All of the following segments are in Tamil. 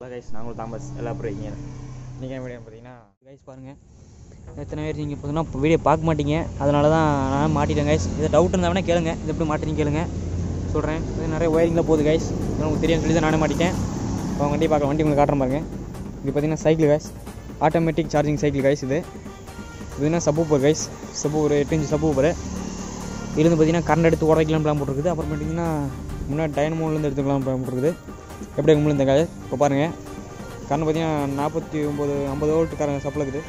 கைஸ் நாங்களும் தாமஸ் எல்லாம் அப்புறம் இருக்கீங்க இன்றைக்கி என்ன வீடியோ பார்த்தீங்கன்னா கைஸ் பாருங்கள் எத்தனை பேர் நீங்கள் பார்த்தீங்கன்னா வீடியோ பார்க்க மாட்டீங்க அதனால தான் நான் மாட்டிட்டேன் கைஸ் இது டவுட் இருந்தால் வேணால் கேளுங்க இது எப்படி மாட்டீங்க கேளுங்க சொல்கிறேன் இது நிறைய ஒயரிங்கில் போகுது கைஸ் உங்களுக்கு தெரியும் சொல்லி தான் நானே மாட்டிட்டேன் இப்போ வண்டி பார்க்கலாம் வண்டி உங்களுக்கு காட்டுறேன் பாருங்க இது பார்த்தீங்கன்னா cycle guys automatic charging cycle guys இது இதுனா சப்பூப்பர் கைஸ் சப்பு ஒரு எட்டு இன்ச்சு சப்பூப்பர் இருந்து பார்த்தீங்கன்னா கரண்ட் எடுத்து உடைக்கலாம் பிளான் போட்டிருக்குது அப்புறம் பார்த்தீங்கன்னா முன்னாடி டைனமோலேருந்து எடுத்துக்கலாம் பிளான் போட்டிருக்குது எப்படி உங்களுக்கு இந்த காய் இப்போ பாருங்கள் கரண்ட் பார்த்தீங்கன்னா நாற்பத்தி ஒம்பது ஐம்பது வோல்ட் கரண்ட் சப்ளை இருக்குது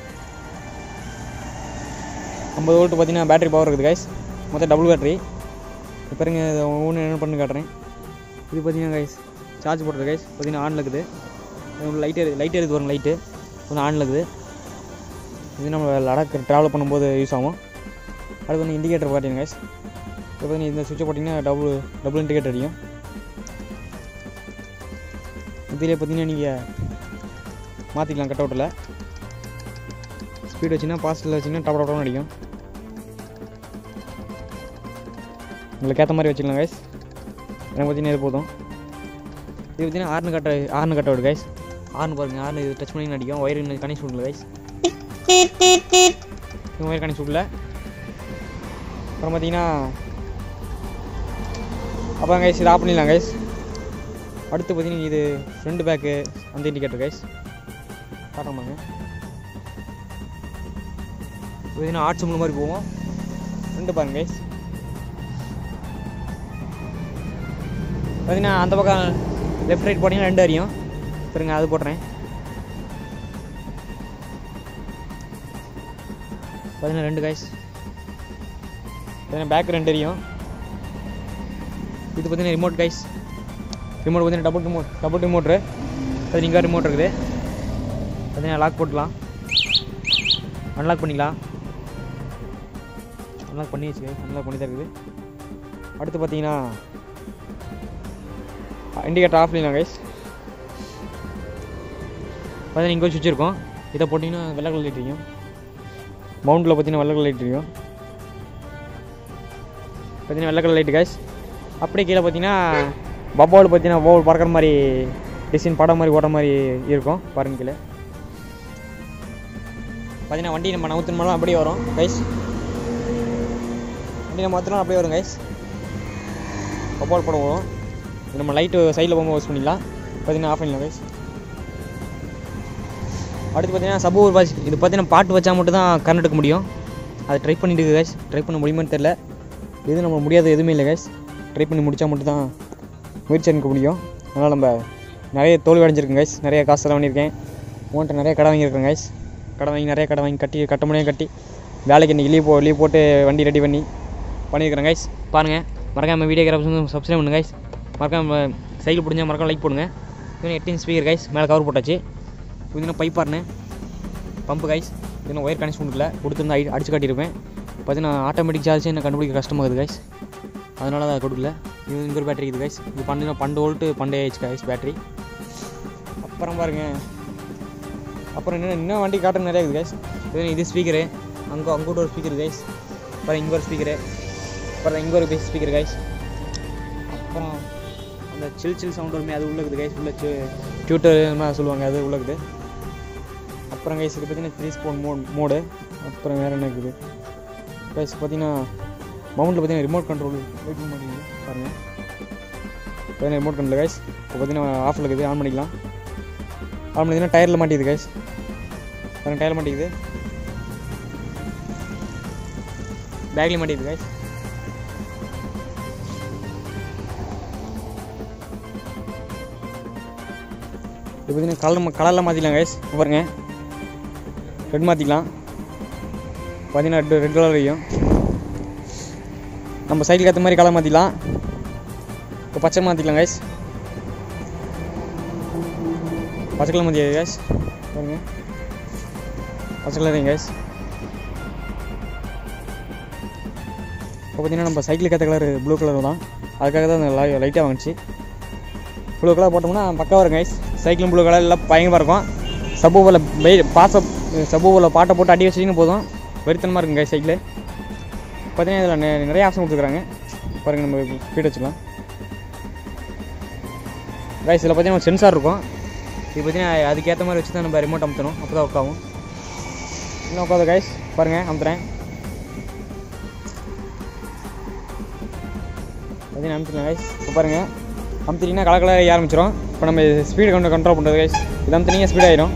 ஐம்பது வோல்ட் பார்த்தீங்கன்னா பேட்டரி பவர் இருக்குது கைஸ் மொத்தம் டபுள் பேட்டரி இப்போ பாருங்க இதை ஒன்று என்ன பண்ணி காட்டுறேன் இது பார்த்தீங்கன்னா கைஸ் சார்ஜ் போடுறது கைஸ் பார்த்தீங்கன்னா ஆனில் இருக்குது லைட் எரி லைட் எரிது வரும் லைட்டு கொஞ்சம் ஆனில் இருக்குது இது நம்ம லடாக் ட்ராவல் பண்ணும்போது யூஸ் ஆகும் அடுத்து வந்து இண்டிகேட்டர் பார்த்தீங்க கைஸ் இப்போ வந்து இந்த சுவிட்சை போட்டிங்கன்னா டபுள் டபுள் இண்டிகேட்டர் அடிக்கும் இதில் பார்த்தீங்கன்னா நீங்கள் மாற்றிக்கலாம் கட் அவுட்டில் ஸ்பீட் வச்சிங்கன்னா பாஸ்டில் வச்சிங்கன்னா டபுள் டபுள்னு அடிக்கும் உங்களுக்கு ஏற்ற மாதிரி வச்சுக்கலாம் கைஸ் எனக்கு பார்த்தீங்கன்னா இது போதும் இது பார்த்தீங்கன்னா ஆர்னு கட்ட ஆர்னு கட் அவுட் கைஸ் ஆர்னு பாருங்கள் ஆர்னு இது டச் பண்ணி அடிக்கும் ஒயர் கனெக்ட் விடல கைஸ் ஒயர் கனெக்ட் விடல அப்புறம் பார்த்தீங்கன்னா அப்புறம் கைஸ் இது ஆஃப் பண்ணிடலாம் கைஸ் அடுத்து பார்த்தீங்கன்னா இது ஃப்ரண்ட் பேக்கு அந்த இண்டிகேட்டர் கைஸ் காட்டுறோம் பாருங்க பார்த்தீங்கன்னா ஆர்ட் சிம்பிள் மாதிரி போவோம் ஃப்ரண்ட் பாருங்க கைஸ் பார்த்தீங்கன்னா அந்த பக்கம் லெஃப்ட் ரைட் போட்டிங்கன்னா ரெண்டு அறியும் பாருங்க அது போடுறேன் பார்த்தீங்கன்னா ரெண்டு கைஸ் பார்த்தீங்கன்னா பேக் ரெண்டு அறியும் இது பார்த்தீங்கன்னா ரிமோட் கைஸ் ரிமோட் பார்த்தீங்கன்னா டபுள் ரிமோட் டபுள் ரிமோட்ரு அது இங்கே ரிமோட் இருக்குது பார்த்தீங்கன்னா லாக் போட்டுக்கலாம் அன்லாக் பண்ணிக்கலாம் அன்லாக் பண்ணி வச்சு அன்லாக் பண்ணி தான் இருக்குது அடுத்து பார்த்தீங்கன்னா இண்டிகேட்டர் ஆஃப் பண்ணிடலாம் கைஸ் பார்த்தீங்கன்னா இங்கே சுவிட்ச் இருக்கும் இதை போட்டிங்கன்னா வெள்ளை கலர் லைட் தெரியும் மவுண்டில் பார்த்தீங்கன்னா வெள்ளை கலர் லைட் தெரியும் பார்த்தீங்கன்னா வெள்ளை கலர் லைட்டு கைஸ் அப்படியே கீழே பார்த்தீங்கன்னா பப்பாவில் பார்த்தீங்கன்னா ஓவல் பறக்கிற மாதிரி டிசைன் படம் மாதிரி ஓடுற மாதிரி இருக்கும் பாருங்க கீழே பார்த்தீங்கன்னா வண்டி நம்ம நவுத்தினாலும் அப்படியே வரும் கைஸ் வண்டி நம்ம மாற்றினாலும் அப்படியே வரும் கைஸ் பப்பால் படம் வரும் இது நம்ம லைட்டு சைடில் போகும்போது யூஸ் பண்ணிக்கலாம் பார்த்தீங்கன்னா ஆஃப் பண்ணிடலாம் கைஸ் அடுத்து பார்த்தீங்கன்னா சபு ஒரு பாஸ் இது பார்த்தீங்கன்னா பாட்டு வச்சா மட்டும் தான் கரண்ட் எடுக்க முடியும் அதை ட்ரை பண்ணிட்டு இருக்கு கைஸ் ட்ரை பண்ண முடியுமான்னு தெரில இது நம்ம முடியாத எதுவுமே இல்லை கைஸ் ட்ரை பண்ணி முடித்தா மட்டும் தான் முயற்சி எடுக்க முடியும் அதனால் நம்ம நிறைய தோல்வி அடைஞ்சிருக்கேன் கைஸ் நிறைய காசு செலவு பண்ணியிருக்கேன் உன்கிட்ட நிறைய கடை வாங்கியிருக்கேன் கைஸ் கடை வாங்கி நிறைய கடை வாங்கி கட்டி கட்ட முடியும் கட்டி வேலைக்கு இன்றைக்கி லீவ் போ லீவ் போட்டு வண்டி ரெடி பண்ணி பண்ணியிருக்கிறேன் கைஸ் பாருங்கள் மறக்காம வீடியோ கிராஃப்ஸ் வந்து சப்ஸ்கிரைப் பண்ணுங்க கைஸ் மறக்காம சைக்கிள் பிடிச்சா மறக்காம லைக் போடுங்க இன்னும் எட்டு இன்ச் ஸ்பீக்கர் கைஸ் மேலே கவர் போட்டாச்சு இன்னும் பைப் பாருன்னு பம்பு கைஸ் இன்னும் ஒயர் கனெக்ஷன் கொடுக்கல கொடுத்துருந்தா அடி அடிச்சு காட்டியிருப்பேன் பார்த்தீங்கன்னா ஆட்டோமேட்டிக் சார்ஜ் என்ன கண்டுபிடிக்க கஷ்டமாகுது கைஸ் அதனால தான் கொடுக்கல இது இங்கே ஒரு பேட்டரி இருக்குது கைஸ் இது பன்னெண்டு பன்னெண்டு வோல்ட்டு பண்டே ஆயிடுச்சு கைஸ் பேட்டரி அப்புறம் பாருங்க அப்புறம் இன்னும் இன்னும் வண்டி காட்டுற நிறைய இருக்குது கைஸ் இது இது ஸ்பீக்கரு அங்கே அங்கோட்டு ஒரு ஸ்பீக்கர் கைஸ் அப்புறம் இங்கே ஒரு ஸ்பீக்கரு அப்புறம் இங்கே ஒரு பேஸ் ஸ்பீக்கர் கைஸ் அப்புறம் அந்த சில் சில் சவுண்ட் வருமே அது உள்ள இருக்குது கைஸ் உள்ள டியூட்டர் சொல்லுவாங்க அது உள்ள இருக்குது அப்புறம் கைஸ் இது பார்த்தீங்கன்னா த்ரீ ஸ்போன் மோட் மோடு அப்புறம் வேறு என்ன இருக்குது கைஸ் பார்த்தீங்கன்னா மவுண்டில் பார்த்தீங்கன்னா ரிமோட் கண்ட்ரோல் வெயிட் மாட்டேங்குது பாருங்கள் பார்த்தீங்கன்னா ரிமோட் கண்ட்ரோல் கைஸ் இப்போ பார்த்தீங்கன்னா ஆஃபில் இருக்குது ஆன் பண்ணிக்கலாம் ஆன் பண்ணிங்கன்னா டயரில் மாட்டிக்குது கைஸ் பாருங்கள் டயரில் மாட்டிக்குது பேக்லேயும் மாட்டிக்குது கைஸ் இப்போ பார்த்தீங்கன்னா கலர் கலரில் மாற்றிக்கலாம் கைஸ் பாருங்க ரெட் மாற்றிக்கலாம் பார்த்தீங்கன்னா ரெட் ரெட் கலர் வையும் நம்ம சைக்கிள் ஏற்ற மாதிரி கலர் மாற்றிக்கலாம் இப்போ பச்சை மாற்றிக்கலாம் கைஸ் பச்சை கலர் மாற்றி கைஸ் பாருங்க பச்சை கலர் கைஸ் இப்போ பார்த்தீங்கன்னா நம்ம சைக்கிளுக்கு ஏற்ற கலர் ப்ளூ கலர் தான் அதுக்காக தான் அந்த லைட்டாக வாங்கிச்சு ப்ளூ கலர் போட்டோம்னா பக்காவாக இருக்கும் கைஸ் சைக்கிளும் ப்ளூ கலர் எல்லாம் பயங்கரமாக இருக்கும் சப்பூவில் வெய் பாச சப்பூவில் பாட்டை போட்டு அடி வச்சிங்கன்னா போதும் வெறித்தனமாக இருக்குங்க கைஸ் சைக்கிள் பார்த்தீங்கன்னா இதில் நெ- நிறைய ஆப்ஷன் கொடுத்துருக்காங்க பாருங்கள் நம்ம ஸ்பீட் வச்சுக்கலாம் கைஸ் இதில் பார்த்தீங்கன்னா சென்சார் இருக்கும் இது பார்த்தீங்கன்னா அதுக்கேற்ற மாதிரி வச்சு தான் நம்ம ரிமோட் அமுத்தணும் அப்போ தான் ஒர்க் ஆகும் இன்னும் உட்காந்து கைஸ் பாருங்கள் அமுத்துறேன் பார்த்தீங்கன்னா அமுத்துக்கலாம் கைஸ் இப்போ பாருங்கள் அமுத்திட்டிங்கன்னா கலர் கலர் ஆரம்பிச்சிடும் இப்போ நம்ம ஸ்பீடு கொஞ்சம் கண்ட்ரோல் பண்ணுறது கைஸ் இது அமுத்தினீங்க ஸ்பீட் ஆயிடும்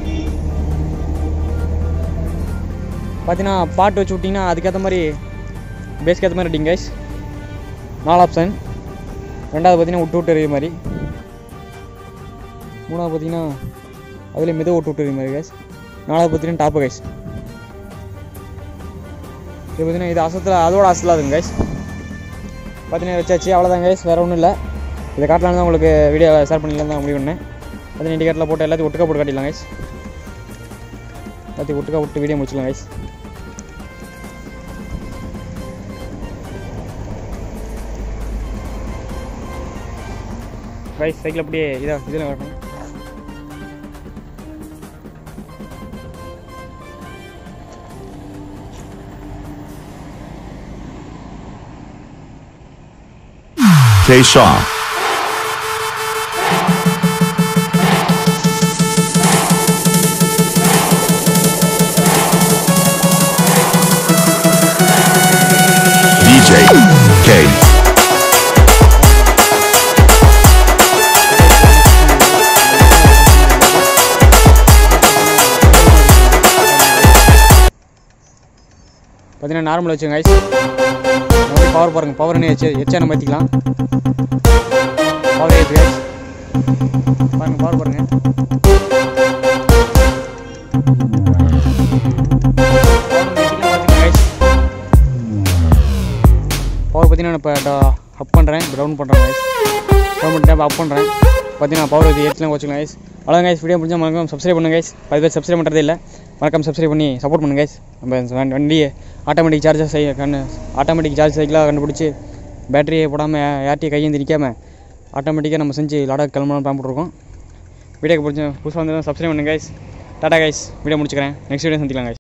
பார்த்தீங்கன்னா பாட்டு வச்சு விட்டிங்கன்னா அதுக்கேற்ற மாதிரி பேஸ்க்கு ஏற்ற மாதிரி அடிங்க கைஸ் நாலு ஆப்ஷன் ரெண்டாவது பார்த்தீங்கன்னா விட்டு விட்டு எறிய மாதிரி மூணாவது பார்த்தீங்கன்னா அதுலேயும் மெதுவாக விட்டு விட்டு எறிய மாதிரி கைஸ் நாலாவது பார்த்தீங்கன்னா டாப்பு கைஸ் இது பார்த்தீங்கன்னா இது அசத்தில் அதோட அசத்தில் அதுங்க கைஸ் பார்த்தீங்கன்னா வச்சாச்சு அவ்வளோதான் கைஸ் வேறு ஒன்றும் இல்லை இதை காட்டலான்னு தான் உங்களுக்கு வீடியோ ஷேர் பண்ணிக்கலாம் தான் முடிவு பண்ணேன் பார்த்தீங்கன்னா இண்டிகேட்டரில் போட்டு எல்லாத்தையும் ஒட்டுக்கா போட்டு காட்டிடலாம் கைஸ் எல்லாத்தையும் ஒட்டுக்கா விட்டு வீடியோ முடிச்சிடலாம் கைஸ் கைஸ் சைக்கிள் அப்படியே இதா இதில் வரணும் K Shaw. DJ K. பார்த்தீங்கன்னா நார்மல் வச்சுங்க கைஸ் பவர் பாருங்க பவர் என்ன வச்சு எச்சா நம்ம ஏற்றிக்கலாம் பவர் ஏற்று கைஸ் பாருங்க பவர் பாருங்க பவர் பார்த்தீங்கன்னா இப்போ அப் பண்ணுறேன் டவுன் பண்ணுறேன் கைஸ் டவுன் பண்ணிட்டு அப் பண்ணுறேன் பார்த்தீங்கன்னா பவர் இது ஏற்றலாம் வச்சுக்கலாம் கைஸ் அவ்வளோ கைஸ் வீடியோ முடிஞ்சால் மறக்காம சப்ஸ்கிரைப் பண்ணுங்க கைஸ் பல பேர் சப்ஸ்கிரைப் பண்ணுறதே இல்லை மறக்காம சப்ஸ்கிரைப் பண்ணி சப்போர்ட் பண்ணுங்க கைஸ் நம்ம வண்டி ஆட்டோமேட்டிக் சார்ஜர் செய்ய கண்ணு ஆட்டோமேட்டிக் சார்ஜ் சைக்கிளாக கண்டுபிடிச்சி பேட்டரியை போடாமல் யார்ட்டையும் கையேந்தி நிற்காம ஆட்டோமேட்டிக்காக நம்ம செஞ்சு லடாக் கிளம்பலாம் பிளான் போட்டிருக்கோம் வீடியோக்கு பிடிச்ச புதுசாக வந்து சப்ஸ்கிரைப் பண்ணுங்க கைஸ் டாடா கைஸ் வீடியோ முடிச்சுக்கிறேன் நெக்ஸ்ட் வீடியோ சந்திக்கலாம் கைஸ்